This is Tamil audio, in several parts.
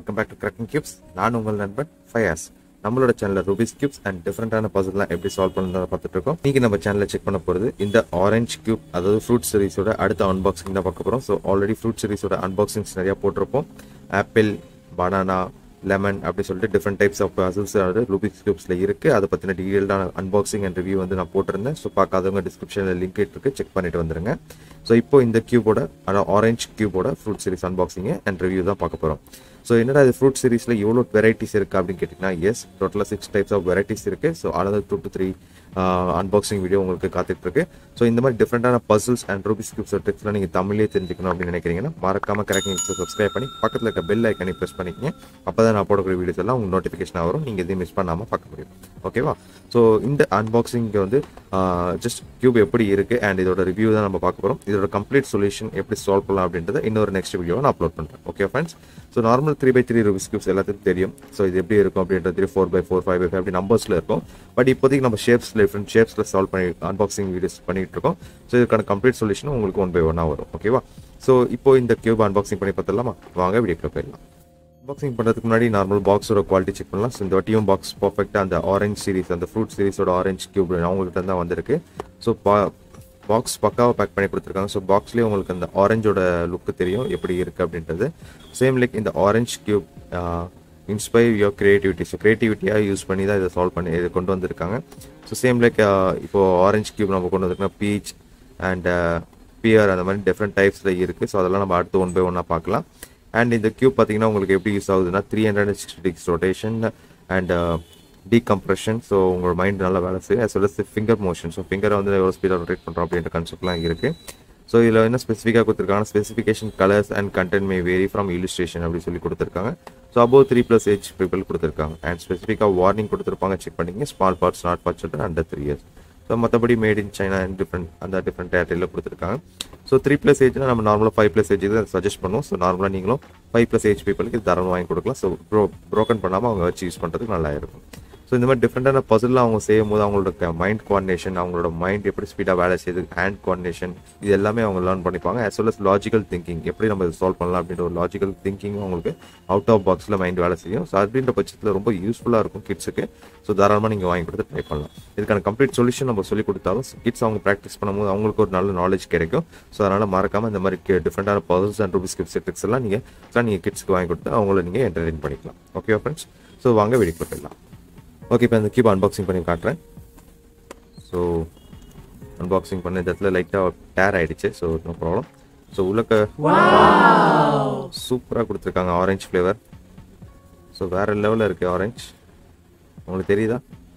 welcome back to cracking cubes நான் உங்கள் நண்பன் ஃபயாஸ் நம்மளோட சேனலில் ரூபிஸ் கியூப்ஸ் அண்ட் டிஃப்ரெண்டான பசல்லாம் எப்படி சால்வ் பண்ணுறத பார்த்துட்டு இருக்கோம் இன்னைக்கு நம்ம சேனலில் செக் பண்ண போகிறது இந்த ஆரஞ்சு கியூப் அதாவது ஃப்ரூட் சீரிஸோட அடுத்த அன்பாக்சிங் தான் பார்க்க போகிறோம் ஸோ ஆல்ரெடி ஃப்ரூட் சீரிஸோட அன்பாக்சிங்ஸ் நிறையா போட்டிருப்போம் ஆப்பிள் பனானா லெமன் அப்படி சொல்லிட்டு டிஃப்ரெண்ட் டைப்ஸ் ஆஃப் பசல்ஸ் அதாவது ரூபிக்ஸ் கியூப்ஸில் இருக்குது அதை பற்றின டீட்டெயில்டான அன்பாக்சிங் அண்ட் ரிவ்யூ வந்து நான் போட்டிருந்தேன் ஸோ பார்க்காதவங்க டிஸ்கிரிப்ஷனில் லிங்க் இருக்கு செக் பண்ணிட்டு வந்துருங்க ஸோ இப்போ இந்த கியூபோட அதாவது ஆரஞ்சு கியூபோட fruit series unboxing and review தான் பார்க்க போகிறோம் ஸோ என்னடா இது ஃப்ரூட் சீரிஸில் எவ்வளோ வெரைட்டிஸ் இருக்குது அப்படின்னு கேட்டிங்கன்னா எஸ் டோட்டலாக சிக்ஸ் டைப்ஸ் ஆஃப் வெரைட்டிஸ் இருக்குது so another two to three unboxing video உங்களுக்கு காத்துட்டு இருக்கு ஸோ இந்த மாதிரி டிஃப்ரெண்டான பசில்ஸ் அண்ட் ரூபிஸ் கியூப்ஸ் ட்ரிக்ஸ்லாம் நீங்கள் தமிழ்லேயே தெரிஞ்சுக்கணும் அப்படின்னு நினைக்கிறீங்கன்னா மறக்காம கரெக்டிங் சப்ஸ்கிரைப் பண்ணி பக்கத்தில் இருக்க பெல் ஐக்கனை ப்ரெஸ் பண்ணிக்கங்க அப்போ தான் நான் போடக்கூடிய வீடியோஸ் எல்லாம் உங்களுக்கு நோட்டிஃபிகேஷன் வரும் நீங்கள் எதையும் மிஸ் பண்ணாமல் பார்க்க முடியும் ஓகேவா ஸோ இந்த அன்பாக்சிங்க்கு வந்து ஜஸ்ட் கியூப் எப்படி இருக்குது அண்ட் இதோட ரிவ்யூ தான் நம்ம பார்க்க போகிறோம் இதோட கம்ப்ளீட் சொல்யூஷன் எப்படி சால்வ் பண்ணலாம் அப்படின்றத இன்னொரு நெக்ஸ்ட் வீடியோவை நான் அப்லோட் பண்ணுறேன் okay friends so normal three by three Rubik's cubes எல்லாத்துக்கும் தெரியும் ஸோ இது எப்படி இருக்கும் அப்படின்றது four by four five by five அப்படி நம்பர்ஸில் இருக்கும் பட் இப்போதைக்கு நம்ம ஷேப்ஸில் டிஃப்ரெண்ட் ஷேப்ஸில் சால்வ் பண்ணி அன்பாக்சிங் வீடியோஸ் பண்ணிட்டு இருக்கோம் ஸோ இதுக்கான கம்ப்ளீட் சொல்யூஷன் உங்களுக்கு ஒன் பை ஒன்னாக வரும் ஓகேவா ஸோ இப்போ இந்த கியூப் அன்பாக்சிங் பண்ணி பார்த்துடலாமா வாங்க வீடியோக்குள்ள போயிடலாம் அன்பாக்சிங் பண்ணுறதுக்கு முன்னாடி நார்மல் பாக்ஸோட குவாலிட்டி செக் பண்ணலாம் ஸோ இந்த வாட்டியும் பாக்ஸ் பர்ஃபெக்டாக அந்த ஆரஞ்ச் சீரிஸ் அந்த ஃப்ரூட் சீரிஸோட ஆரஞ்ச் கியூப் அவங்ககிட்ட தான் வந்திருக்கு ஸோ பா பாக்ஸ் பக்காவாக பேக் பண்ணி கொடுத்துருக்காங்க ஸோ பாக்ஸ்லேயே உங்களுக்கு அந்த ஆரஞ்சோட லுக்கு தெரியும் எப்படி இருக்குது அப்படின்றது சேம் லைக் இந்த orange cube inspire your creativity so கிரியேட்டிவிட்டியாக யூஸ் பண்ணி தான் இதை சால்வ் பண்ணி இதை கொண்டு வந்திருக்காங்க ஸோ சேம் லைக் இப்போது ஆரஞ்ச் கியூப் நம்ம கொண்டு வந்திருக்கோம் பீச் அண்ட் பியர் அந்த மாதிரி டிஃப்ரெண்ட் டைப்ஸில் இருக்குது ஸோ அதெல்லாம் நம்ம அடுத்து ஒன் பை ஒன்னாக பார்க்கலாம் அண்ட் இந்த கியூப் பார்த்தீங்கன்னா உங்களுக்கு எப்படி யூஸ் ஆகுதுன்னா three hundred and sixty degrees rotation and decompression so உங்களோட மைண்ட் நல்லா வேலை செய்யும் as well as finger motion so ஃபிங்கரை வந்து எவ்வளோ ஸ்பீடாக ரொட்டேட் பண்ணுறோம் அப்படின்ற கான்செப்ட்லாம் இருக்குது ஸோ இதில் என்ன ஸ்பெசிஃபிக்காக கொடுத்துருக்காங்க specification colours and content may vary from illustration அப்படி சொல்லி கொடுத்துருக்காங்க so above three plus age people கொடுத்துருக்காங்க அண்ட் ஸ்பெசிஃபிக்காக வார்னிங் கொடுத்துருப்பாங்க செக் பண்ணிங்க small parts not part children under three years so மற்றபடி made in China and different அந்த டிஃப்ரெண்ட் டேட்டில் கொடுத்துருக்காங்க ஸோ த்ரீ ப்ளஸ் ஏஜ்னா நம்ம நார்மலாக ஃபைவ் ப்ளஸ் ஏஜ் தான் சஜஸ்ட் பண்ணுவோம் ஸோ நார்மலாக நீங்களும் ஃபைவ் ப்ளஸ் ஏஜ் பீப்புளுக்கு தாராளமாக வாங்கி கொடுக்கலாம் ஸோ ப்ரோ ப்ரோக்கன் பண்ணாமல் அவங்க வச்சு யூஸ் பண்ணுறதுக்கு நல்லா இருக்கும் ஸோ இந்த மாதிரி டிஃப்ரெண்டான பசில்லாம் அவங்க செய்யும் போது அவங்களோட மைண்ட் கோஆர்டினேஷன் அவங்களோட மைண்ட் எப்படி ஸ்பீடாக வேலை செய்யுது ஹேண்ட் கோஆர்டினேஷன் இது எல்லாமே அவங்க லேர்ன் பண்ணிப்பாங்க as well as logical thinking எப்படி நம்ம இதை சால்வ் பண்ணலாம் அப்படின்ற ஒரு லாஜிக்கல் திங்கிங் அவங்களுக்கு அவுட் ஆஃப் பாக்ஸில் மைண்ட் வேலை செய்யும் ஸோ அப்படின்ற பட்சத்தில் ரொம்ப யூஸ்ஃபுல்லாக இருக்கும் கிட்ஸுக்கு ஸோ தாராளமாக நீங்கள் வாங்கி கொடுத்து ட்ரை பண்ணலாம் இதுக்கான கம்ப்ளீட் சொல்யூஷன் நம்ம சொல்லி கொடுத்தாலும் கிட்ஸ் அவங்க ப்ராக்டிஸ் பண்ணும்போது அவங்களுக்கு ஒரு நல்ல நாலேஜ் கிடைக்கும் ஸோ அதனால் மறக்காமல் இந்த மாதிரி டிஃப்ரெண்டான persons and Rubik's cubes tricks எல்லாம் நீங்கள் நீங்கள் கிட்ஸ்க்கு வாங்கி கொடுத்து அவங்கள நீங்கள் என்டர்டெயின் பண்ணிக்கலாம் ஓகே ஃப்ரெண்ட்ஸ் ஸோ வாங்க வீடியோ போயிடலாம் ஓகே இப்போ இந்த கீப் அன்பாக்சிங் பண்ணி காட்டுறேன் ஸோ அன்பாக்சிங் பண்ண இந்த இடத்துல லைட்டாக டேர் ஆயிடுச்சு ஸோ நோ ப்ராப்ளம் ஸோ உள்ளக்க சூப்பராக கொடுத்துருக்காங்க ஆரஞ்சு ஃப்ளேவர் ஸோ வேறு லெவலில் இருக்குது ஆரஞ்சு உங்களுக்கு தெரியுதா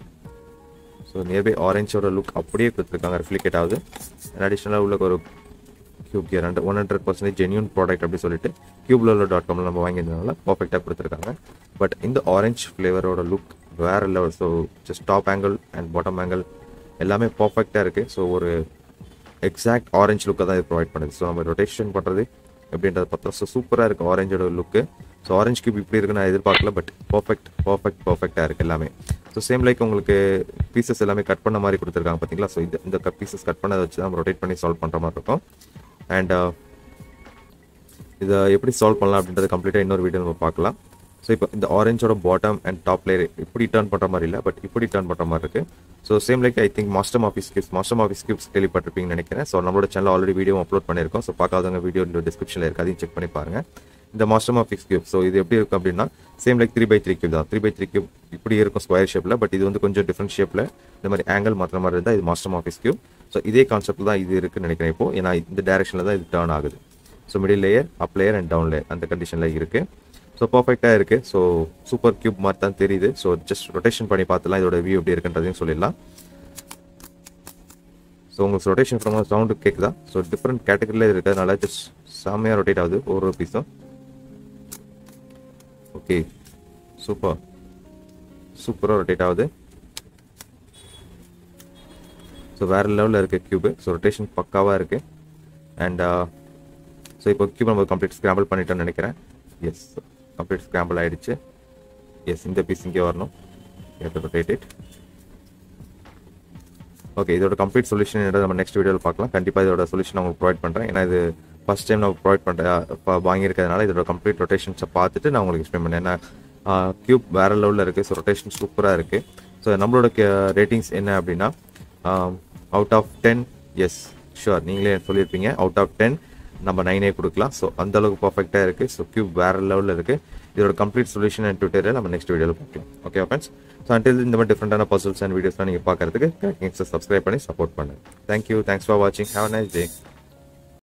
ஸோ நியர்பை ஆரஞ்சோட லுக் அப்படியே கொடுத்துருக்காங்க ரிஃப்ளிகேட் ஆகுது அடிஷ்னலாக உள்ள ஒரு cube gear hundred one hundred percentage genuine product அப்படி சொல்லிட்டு கியூப்ல டாட் காமில் நம்ம வாங்கியிருந்தனால பர்ஃபெக்டாக கொடுத்துருக்காங்க பட் இந்த ஆரஞ்சு ஃப்ளேவரோட லுக் வேறு level so just top angle and bottom angle எல்லாமே பர்ஃபெக்டாக இருக்குது ஸோ ஒரு எக்ஸாக்ட் ஆரஞ்சு லுக்கை தான் இது ப்ரொவைட் பண்ணுது ஸோ நம்ம ரொட்டேஷன் பண்ணுறது எப்படின்றத பார்த்தா ஸோ சூப்பராக இருக்குது ஆரஞ்சோட லுக்கு ஸோ ஆரஞ்சு கியூப் இப்படி இருக்குன்னு நான் எதிர்பார்க்கல பட் பர்ஃபெக்ட் பர்ஃபெக்ட் பர்ஃபெக்டாக இருக்குது எல்லாமே ஸோ சேம் லைக் உங்களுக்கு பீசஸ் எல்லாமே கட் பண்ண மாதிரி கொடுத்துருக்காங்க பார்த்தீங்களா ஸோ இந்த இந்த பீசஸ் கட் பண்ணதை வச்சு தான் ரொட்டேட் பண்ணி சால்வ் பண்ணுற மாதிரி இருக்கும் அண்ட் இதை எப்படி சால்வ் பண்ணலாம் அப்படின்றத கம்ப்ளீட்டாக இன்னொரு வீடியோ நம்ம பார்க்கலாம் ஸோ இப்போ இந்த ஆரஞ்சோட பாட்டம் அண்ட் டாப் லேயர் இப்படி டர்ன் பண்ணுற மாதிரி இல்லை பட் இப்படி டர்ன் பண்ணுற மாதிரி இருக்குது so same like I think Mastermorphix cubes Mastermorphix cubes கேள்விப்பட்டிருப்பீங்கன்னு நினைக்கிறேன் ஸோ நம்மளோட சேனல் ஆல்ரெடி வீடியோ அப்லோட் பண்ணியிருக்கோம் ஸோ பார்க்காதவங்க வீடியோ டிஸ்கிரிப்ஷனில் இருக்குது அதையும் செக் பண்ணி பாருங்க இந்த மாஸ்டர் ஆஃபீஸ் கியூப் ஸோ இது எப்படி இருக்கும் அப்படின்னா same like three by three cube தான் த்ரீ பை த்ரீ கியூப் இப்படி இருக்கும் ஸ்கொயர் ஷேப்பில் பட் இது வந்து கொஞ்சம் டிஃப்ரெண்ட் ஷேப்பில் இந்த மாதிரி ஆங்கிள் மாத்திர மாதிரி இருந்தால் இது மாஸ்டர் ஆஃபீஸ் கியூப் ஸோ இதே கான்செப்ட் தான் இது இருக்குன்னு நினைக்கிறேன் இப்போ ஏன்னா இந்த டேரக்ஷனில் தான் இது டர்ன் ஆகுது so middle layer up layer and down layer அந்த கண்டிஷனில் இருக்குது ஸோ பர்ஃபெக்டாக இருக்குது ஸோ சூப்பர் கியூப் மாதிரி தான் தெரியுது ஸோ ஜஸ்ட் ரொட்டேஷன் பண்ணி பார்த்துலாம் இதோட வியூ எப்படி இருக்குன்றதையும் சொல்லிடலாம் ஸோ உங்களுக்கு ரொட்டேஷன் ஃப்ரம் சவுண்டு கேட்குதா ஸோ டிஃப்ரெண்ட் கேட்டகரியில் இருக்கிறதுனால ஜஸ்ட் செம்மையாக ரொட்டேட் ஆகுது ஒரு ஒரு பீஸும் ஓகே சூப்பர் சூப்பராக ரொட்டேட் ஆகுது ஸோ வேறு லெவலில் இருக்குது கியூபு ஸோ ரொட்டேஷன் பக்காவாக இருக்குது அண்ட் ஸோ இப்போ கியூப் நம்ம கம்ப்ளீட் ஸ்க்ராம்பிள் பண்ணிட்டோம்னு நினைக்கிறேன் எஸ் கம்ப்ளீட் ஸ்க்ராம்பிள் ஆகிடுச்சு எஸ் இந்த பீஸ் இங்கே வரணும் ரொட்டேட் இட் ஓகே இதோட கம்ப்ளீட் சொல்யூஷன் நம்ம நெக்ஸ்ட் வீடியோவில் பார்க்கலாம் கண்டிப்பாக இதோட சொல்யூஷன் உங்களுக்கு ப்ரொவைட் பண்ணுறேன் ஏன்னா இது ஃபஸ்ட் டைம் நம்ம ப்ரொவைட் பண்ணுற வாங்கியிருக்கிறதுனால இதோட கம்ப்ளீட் ரொட்டேஷன்ஸை பார்த்துட்டு நான் உங்களுக்கு எக்ஸ்பிளைன் பண்ணேன் ஏன்னா க்யூப் வேறு லெவலில் இருக்குது ஸோ ரொட்டேஷன் சூப்பராக இருக்குது ஸோ நம்மளோட ரேட்டிங்ஸ் என்ன அப்படின்னா out of ten yes sure நீங்களே சொல்லியிருப்பீங்க அவுட் ஆஃப் டென் நம்ம நைனே கொடுக்கலாம் ஸோ அந்த அளவுக்கு பர்ஃபெக்டாக இருக்குது ஸோ க்யூப் வேறு லெவலில் இருக்குது இதோட கம்ப்ளீட் சொல்யூஷன் அண்ட் ட்விட்டரில் நம்ம நெக்ஸ்ட் வீடியோவில் பார்க்கலாம் ஓகே ஃப்ரெண்ட்ஸ் ஸோ அண்டில் இந்த மாதிரி டிஃப்ரெண்டான பர்சல்ஸ் அண்ட் வீடியோஸ்லாம் நீங்கள் பார்க்கறதுக்கு சப்ஸ்கிரைப் பண்ணி சப்போர்ட் பண்ணுங்கள் தேங்க்யூ தேங்க்ஸ் ஃபார் வாட்சிங் ஹேவ் நைஸ் டே